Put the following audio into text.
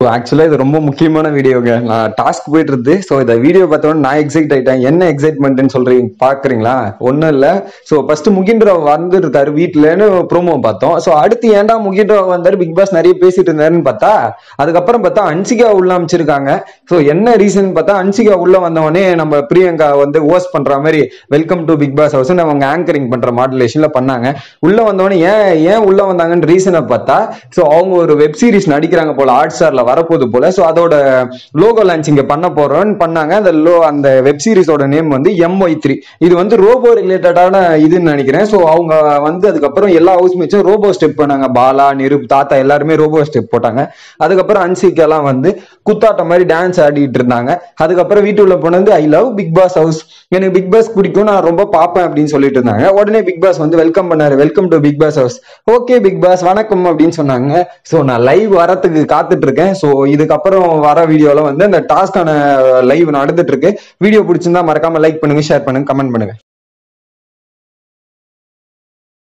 so ஆக்சுவலாக இது ரொம்ப முக்கியமான வீடியோங்க நான் டாஸ்க் போயிட்டு இருந்து ஸோ இந்த வீடியோ பார்த்தோன்னே நான் எக்ஸைட் ஆயிட்டேன் என்ன எக்ஸைட்மெண்ட்னு சொல்றீங்க பாக்குறீங்களா ஒன்றும் இல்லை ஸோ ஃபர்ஸ்ட் முகின்ராவ் வந்துருக்காரு வீட்டுலன்னு ப்ரோமோ பார்த்தோம் ஸோ அடுத்து ஏன்டா முகின்ராவ் வந்தாரு பிக் பாஸ் நிறைய பேசிட்டு இருந்தாருன்னு பார்த்தா அதுக்கப்புறம் பார்த்தா அன்சிகா உள்ள அமைச்சிருக்காங்க ஸோ என்ன ரீசன் பார்த்தா அன்சிகா உள்ள வந்தவொடனே நம்ம பிரியங்கா வந்து ஹோஸ்ட் பண்ற மாதிரி welcome to Bigg Boss house அவங்க ஆங்கரிங் பண்ற மாடுலேஷன்ல பண்ணாங்க உள்ள வந்தவொடனே ஏன் ஏன் உள்ள வந்தாங்கன்னு ரீசனை பார்த்தா ஸோ அவங்க ஒரு வெப் சீரிஸ் நடிக்கிறாங்க போல ஹாட் ஸ்டார்ல வரப்போகுது போல ஸோ அதோட லோகோ லான்ச் இங்க பண்ண போறோம்னு பண்ணாங்க அந்த லோ அந்த வெப் சீரிஸோட நேம் வந்து எம்ஒய் த்ரீ இது வந்து ரோபோ ரிலேட்டடான இதுன்னு நினைக்கிறேன் ஸோ அவங்க வந்து அதுக்கப்புறம் எல்லா ஹவுஸ் மேட்சும் ரோபோ ஸ்டெப் பண்ணாங்க பாலா நிருப் தாத்தா எல்லாருமே ரோபோ ஸ்டெப் போட்டாங்க அதுக்கப்புறம் அன்சிக்கெல்லாம் வந்து குத்தாட்டம் மாதிரி டான்ஸ் ஆடிட்டு இருந்தாங்க அதுக்கப்புறம் வீட்டுக்குள்ள போனது I love Bigg Boss house எனக்கு பிக் பாஸ் பிடிக்கும் நான் ரொம்ப பார்ப்பேன் அப்படின்னு சொல்லிட்டு இருந்தாங்க உடனே பிக் பாஸ் வந்து வெல்கம் பண்ணாரு welcome to Bigg Boss house okay Bigg Boss வணக்கம் அப்படின்னு சொன்னாங்க ஸோ நான் லைவ் வரத்துக்கு காத்துட்டு இருக்கேன் ஸோ இதுக்கப்புறம் வர வீடியோல வந்து அந்த டாஸ்கான லைவ் நடந்துட்டு இருக்கு வீடியோ பிடிச்சிருந்தா மறக்காம லைக் பண்ணுங்க ஷேர் பண்ணுங்க கமெண்ட் பண்ணுங்க